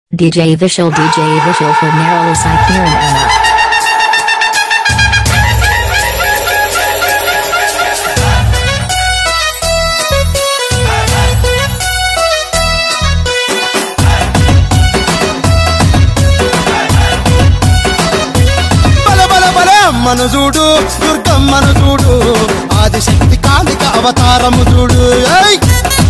DJ Vishal DJ Vishal for Narrow Kiran Anna. బల బల బల అమ్మను చూడు దుర్గమ్మను చూడు ఆదిశక్తి కాళిక అవతారము చూడు ఏయ్!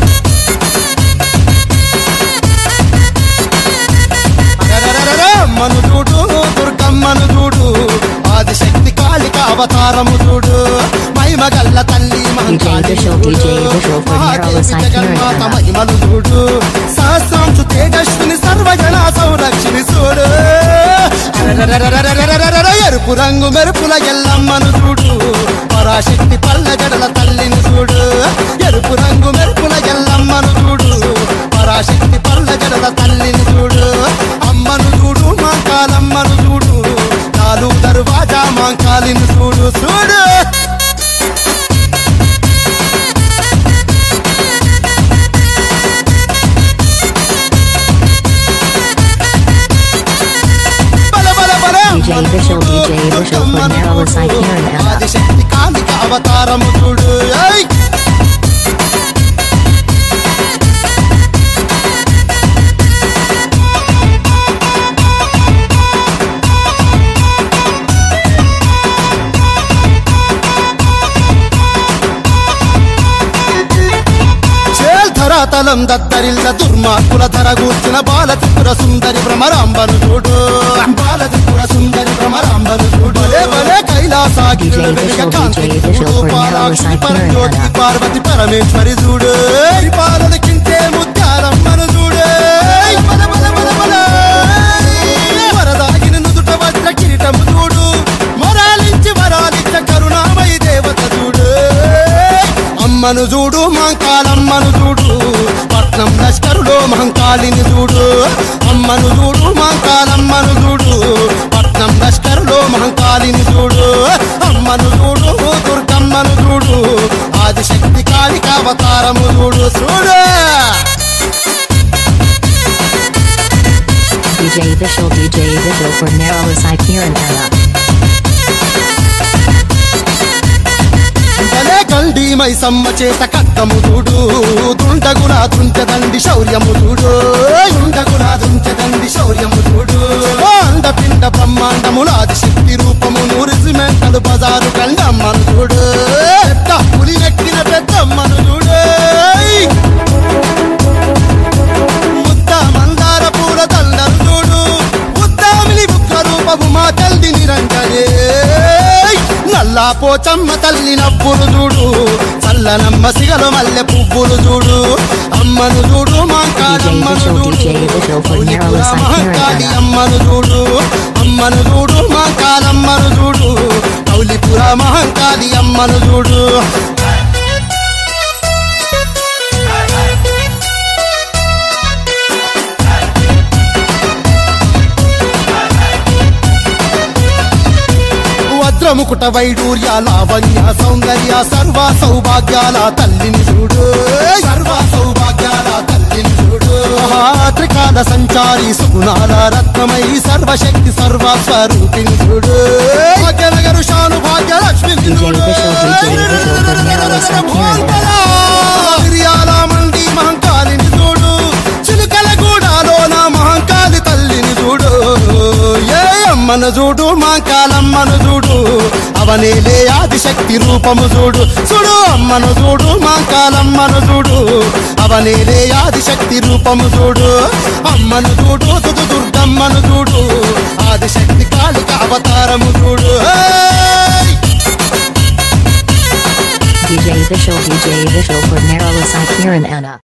అరెరెరెరెరె, అమ్మను చూడు దుర్గమ్మను చూడు ఆదిశక్తి కాళిక అవతారము చూడు మహిమగల్ల తల్లి మహంకాళి Vishal, చూడు. DJ Vishal for Mahadevi Narrow Side జగన్మాత Kiran. మహిమలు చూడు సహస్రాంశు తేజస్విని సర్వజన సంరక్షిణి చూడు అరెరెరెరెరెరెరెరెరెరె, ఎరుపు రంగు మెరుపుల ఎల్లమ్మను చూడు పరాశక్తి పల్ల జడల తల్లిని చూడు ఎరుపు రంగు మెరుపుల ఎల్లమ్మను చూడు పరాశక్తి పల్ల జడల తల్లిని చూడు అమ్మను చూడు మాంకాలమ్మను చూడు నాలుగు దర్వాజా మాంకాలిని చూడు చూడు బల బల బల DJ Vishal, DJ Vishal for Narrow Side Kiran Anna. Adishakti Kalika అవతారము చూడు ఏయ్! చేల్ ధరాతలం దత్తరిల్ల దుర్మార్గుల ధర కూర్చిన బాల త్రిపుర సుందరి భ్రమరాంబను చూడు బాల త్రిపుర సుందరి భ్రమరాంబను చూడు భలే భలే కైలాసాగి DJ Vishal, DJ Vishal for Narrow Side Kiran Anna. Parvati Parameshwari చూడు పాలనకింటే ముత్యారమ్మను చూడు బల బల బల బల. వరదాగిన నుదుట వజ్ర కిరీటము చూడు మొరాలించి వరాలిచ్చ కరుణామయి దేవత చూడు అమ్మను చూడు మహంకాలమ్మను చూడు పట్నం లష్కరులో మహంకాళిని చూడు అమ్మను చూడు మహంకాలమ్మను చూడు పట్నం లష్కరులో మహంకాళిని చూడు అమ్మను చూడు దుర్గమ్మను చూడు ఆదిశక్తి కాళిక అవతారము చూడు చూడు DJ Vishal, DJ Vishal for Narrow Side Kiran Anna. భలే గండి మైసమ్మ చేత కక్కము చూడు దుండగుల దుంచదండి శౌర్యము చూడు దుండగుల దుంచదండి శౌర్యము చూడు ఓ అండపిండ బ్రహ్మాండముల ఆదిశక్తి రూపము నూరిసిమెంటలు బజారు కండమ్మను చూడు పెద్ద పులి నెక్కిన పెద్దమ్మను చూడు ముద్ద మందార పూల దండలు చూడు ముద్దామిలి ముఖ రూపము మా తల్లి నిరంజనే నల్లా పోచమ్మ తల్లి నవ్వులు చూడు చల్లనమ్మ సిగలు మల్లె పువ్వులు చూడు అమ్మను చూడు మాంకాలమ్మను DJ చూడు Vishal, DJ Vishal for పులిపుర Narrow Side Mahankali Kiran Anna. అమ్మను చూడు అమ్మను చూడు మాంకాలమ్మను చూడు కౌలిపుర మహంకాళి అమ్మను చూడు వజ్రముకుట వైడూర్య లావణ్య సౌందర్య సర్వ సౌభాగ్యాల తల్లిని చూడు సర్వ సౌభాగ్యాల తల్లిని చూడు త్రికాల సంచారి సుగుణాల రత్నమై సర్వశక్తి సర్వ స్వరూపిణి చూడు భాగ్యనగరు శాను భాగ్య Lakshmi DJ Vishal, DJ Vishal for Narrow Side Kiran Anna. మిరియాల మండి మహంకాళిని చూడు చిలుకల గూడాలో నా మహంకాళి తల్లిని చూడు ఏ అమ్మను చూడు మాంకాలమ్మను చూడు అవనేలే ఆదిశక్తి రూపము చూడు చూడు అమ్మను చూడు మాంకాలమ్మను చూడు అవనేలే ఆదిశక్తి రూపము చూడు అమ్మను చూడు తుదు దుర్గమ్మను చూడు ఆదిశక్తి కాళిక అవతారము చూడు ఏయ్! DJ Vishal, DJ Vishal for Narrow Side Kiran Anna.